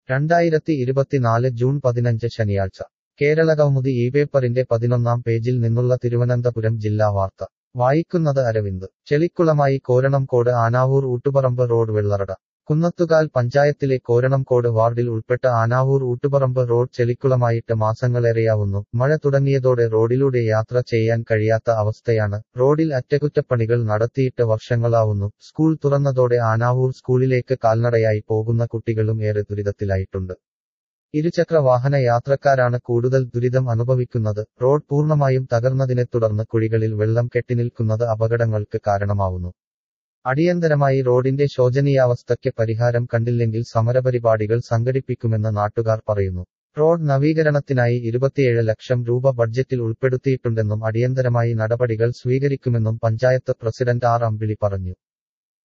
രണ്ടായിരത്തി ഇരുപത്തിനാല് ജൂൺ പതിനഞ്ച് ശനിയാഴ്ച കേരളകൗമുദി ഈ പേപ്പറിന്റെ പതിനൊന്നാം പേജിൽ നിന്നുള്ള തിരുവനന്തപുരം ജില്ലാ വാർത്ത വായിക്കുന്നത് അരവിന്ദ് ചെളിക്കുളമായി കോരണംകോട് ആനാവൂർ ഊട്ടുപറമ്പ് റോഡ് വെള്ളറട കുന്നത്തുകാൽ പഞ്ചായത്തിലെ കോരണംകോട് വാർഡിൽ ഉൾപ്പെട്ട ആനാവൂർ ഊട്ടുപറമ്പ് റോഡ് ചെളിക്കുളമായിട്ട് മാസങ്ങളേറെയാവുന്നു മഴ തുടങ്ങിയതോടെ റോഡിലൂടെ യാത്ര ചെയ്യാൻ കഴിയാത്ത അവസ്ഥയാണ് റോഡിൽ അറ്റകുറ്റപ്പണികൾ നടത്തിയിട്ട് വർഷങ്ങളാവുന്നു സ്കൂൾ തുറന്നതോടെ ആനാവൂർ സ്കൂളിലേക്ക് കാൽനടയായി പോകുന്ന കുട്ടികളും ഏറെ ദുരിതത്തിലായിട്ടുണ്ട് ഇരുചക്ര വാഹന യാത്രക്കാരാണ് കൂടുതൽ ദുരിതം അനുഭവിക്കുന്നത് റോഡ് പൂർണ്ണമായും തകർന്നതിനെ തുടർന്ന് കുഴികളിൽ വെള്ളം കെട്ടിനിൽക്കുന്നത് അപകടങ്ങൾക്ക് കാരണമാവുന്നു അടിയന്തരമായി റോഡിന്റെ ശോചനീയാവസ്ഥയ്ക്ക് പരിഹാരം കണ്ടില്ലെങ്കിൽ സമരപരിപാടികൾ സംഘടിപ്പിക്കുമെന്ന് നാട്ടുകാർ പറയുന്നു റോഡ് നവീകരണത്തിനായി ഇരുപത്തിയേഴ് ലക്ഷം രൂപ ബഡ്ജറ്റിൽ ഉൾപ്പെടുത്തിയിട്ടുണ്ടെന്നും അടിയന്തരമായി നടപടികൾ സ്വീകരിക്കുമെന്നും പഞ്ചായത്ത് പ്രസിഡന്റ് ആർ അമ്പിളി പറഞ്ഞു